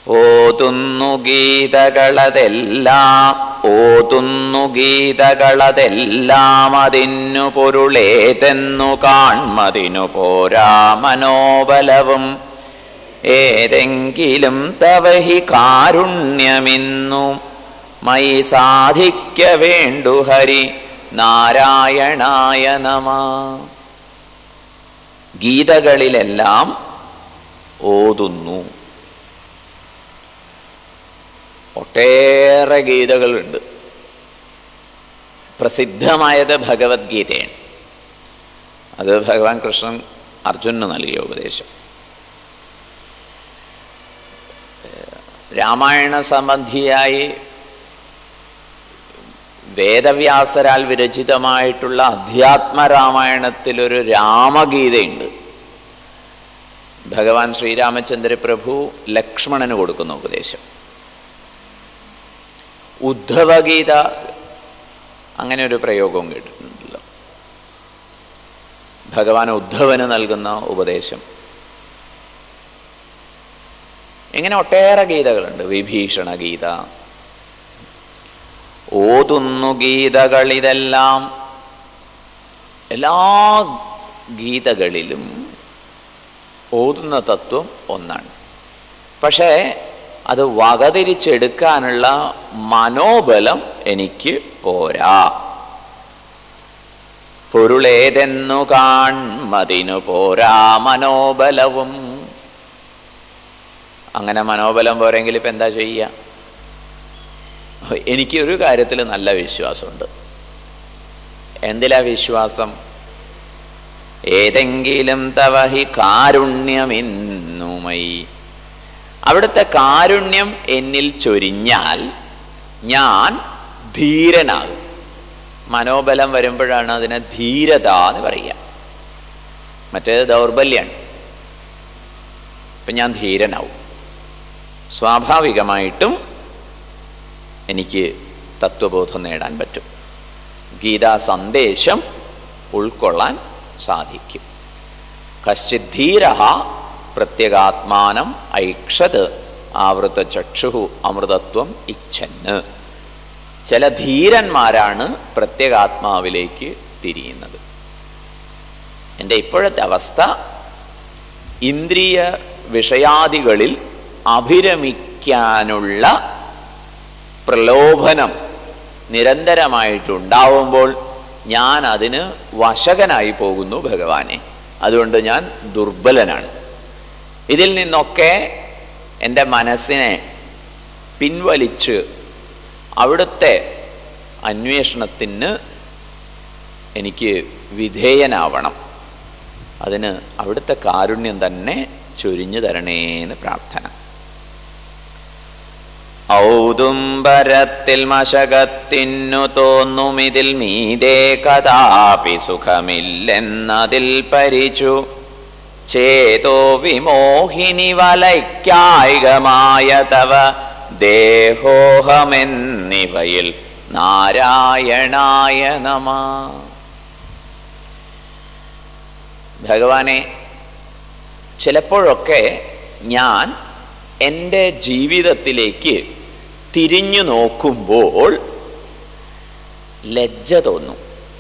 ഓതുന്നു ഗീതകളതെല്ലാം ഓതുന്നു ഗീതകളതെല്ലാം അതിനു പൊരുളേതെന്നു കാൺമതിനു പോരാ മനോബലവും ഏതെങ്കിലും തവഹി കാരുണ്യമിന്നു മൈ സാധിക്ക വേണ്ടു ഹരി നാരായണായ നമ ഗീതകളിലെല്ലാം ഓതുന്നു ഒട്ടേറെ ഗീതകളുണ്ട് പ്രസിദ്ധമായത് ഭഗവത്ഗീതയാണ് അത് ഭഗവാൻ കൃഷ്ണൻ അർജുനന് നൽകിയ ഉപദേശം രാമായണ സംബന്ധിയായി വേദവ്യാസരാൽ വിരചിതമായിട്ടുള്ള അധ്യാത്മരാമായണത്തിലൊരു രാമഗീതയുണ്ട് ഭഗവാൻ ശ്രീരാമചന്ദ്ര പ്രഭു ലക്ഷ്മണന് കൊടുക്കുന്ന ഉപദേശം ഉദ്ധവഗീത അങ്ങനെ ഒരു പ്രയോഗവും കേട്ടിട്ടുണ്ടല്ലോ ഭഗവാൻ ഉദ്ധവന് നൽകുന്ന ഉപദേശം ഇങ്ങനെ ഒട്ടേറെ ഗീതകളുണ്ട് വിഭീഷണ ഗീത ഓതുന്നു ഗീതകളിതെല്ലാം എല്ലാ ഗീതകളിലും ഓതുന്ന തത്വം ഒന്നാണ് പക്ഷേ അത് വകതിരിച്ചെടുക്കാനുള്ള മനോബലം എനിക്ക് പോരാ പൊരുളേതെന്നു കാൺമതിനു പോരാ മനോബലവും അങ്ങനെ മനോബലം പോരെങ്കിൽ ഇപ്പം എന്താ ചെയ്യുക എനിക്ക് ഒരു കാര്യത്തിൽ നല്ല വിശ്വാസമുണ്ട് എന്തിലാ വിശ്വാസം ഏതെങ്കിലും തവഹി കാരുണ്യമെന്നുമൈ അവിടുത്തെ കാരുണ്യം എന്നിൽ ചൊരിഞ്ഞാൽ ഞാൻ ധീരനാകും മനോബലം വരുമ്പോഴാണ് അതിനെ ധീരത എന്ന് പറയുക മറ്റേത് ദൗർബല്യമാണ് ഇപ്പം ഞാൻ ധീരനാവും സ്വാഭാവികമായിട്ടും എനിക്ക് തത്വബോധം നേടാൻ പറ്റും ഗീതാ സന്ദേശം ഉൾക്കൊള്ളാൻ സാധിക്കും കശ്ചിത് ധീര പ്രത്യേകാത്മാനം ഐക്ഷത് ആവൃത ചക്ഷു അമൃതത്വം ഇച്ഛന്ന് ചില ധീരന്മാരാണ് പ്രത്യേകാത്മാവിലേക്ക് തിരിയുന്നത് എൻ്റെ ഇപ്പോഴത്തെ അവസ്ഥ ഇന്ദ്രിയ വിഷയാദികളിൽ അഭിരമിക്കാനുള്ള പ്രലോഭനം നിരന്തരമായിട്ടുണ്ടാവുമ്പോൾ ഞാൻ അതിന് വശകനായി പോകുന്നു ഭഗവാനെ അതുകൊണ്ട് ഞാൻ ദുർബലനാണ് ഇതിൽ നിന്നൊക്കെ എൻ്റെ മനസ്സിനെ പിൻവലിച്ച് അവിടുത്തെ അന്വേഷണത്തിന് എനിക്ക് വിധേയനാവണം അതിന് അവിടുത്തെ കാരുണ്യം തന്നെ ചൊരിഞ്ഞു തരണേന്ന് പ്രാർത്ഥന ഔദുംബരത്തിൽ മശകത്തിനു തോന്നുമിതിൽ മീതേ കഥാപി സുഖമില്ലെന്നതിൽ പരിചു ചേതോ വിമോഹിനി വലയ്ക്കായികമായ തവ ദേഹോഹമെന്നിവയിൽ നാരായണായ നമ ഭഗവാനെ ചിലപ്പോഴൊക്കെ ഞാൻ എൻ്റെ ജീവിതത്തിലേക്ക് തിരിഞ്ഞു നോക്കുമ്പോൾ ലജ്ജ തോന്നും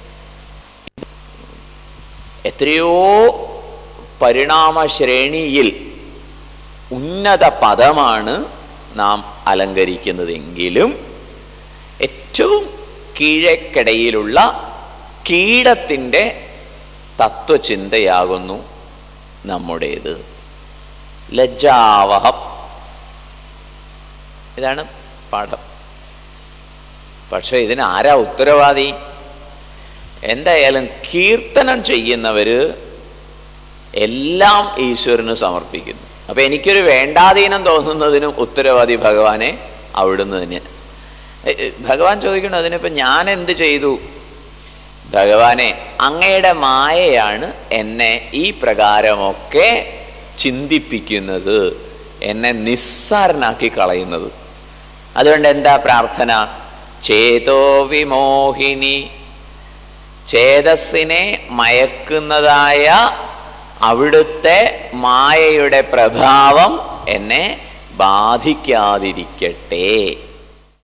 എത്രയോ പരിണാമ ശ്രേണിയിൽ ഉന്നത പദമാണ് നാം അലങ്കരിക്കുന്നതെങ്കിലും ഏറ്റവും കീഴക്കിടയിലുള്ള കീടത്തിൻ്റെ തത്വചിന്തയാകുന്നു നമ്മുടേത് ലജ്ജാവഹം ഇതാണ് പാഠം പക്ഷെ ഇതിന് ആരാ ഉത്തരവാദി എന്തായാലും കീർത്തനം ചെയ്യുന്നവർ എല്ലാം ഈശ്വരന് സമർപ്പിക്കുന്നു അപ്പൊ എനിക്കൊരു വേണ്ടാധീനം തോന്നുന്നതിനും ഉത്തരവാദി ഭഗവാനെ അവിടുന്ന് തന്നെ എ- എ, ഭഗവാൻ ചോദിക്കണം അതിനിപ്പോൾ ഞാൻ എന്ത് ചെയ്തു ഭഗവാനെ അങ്ങയുടെ മായയാണ് എന്നെ ഈ പ്രകാരമൊക്കെ ചിന്തിപ്പിക്കുന്നത് എന്നെ നിസ്സാരനാക്കി കളയുന്നത് അതുകൊണ്ട് എന്താ പ്രാർത്ഥന ചേതോ വിമോഹിനി ചേതസ്സിനെ മയക്കുന്നതായ അവിടുത്തെ മായയുടെ പ്രഭാവം എന്നെ ബാധിക്കാതിരിക്കട്ടെ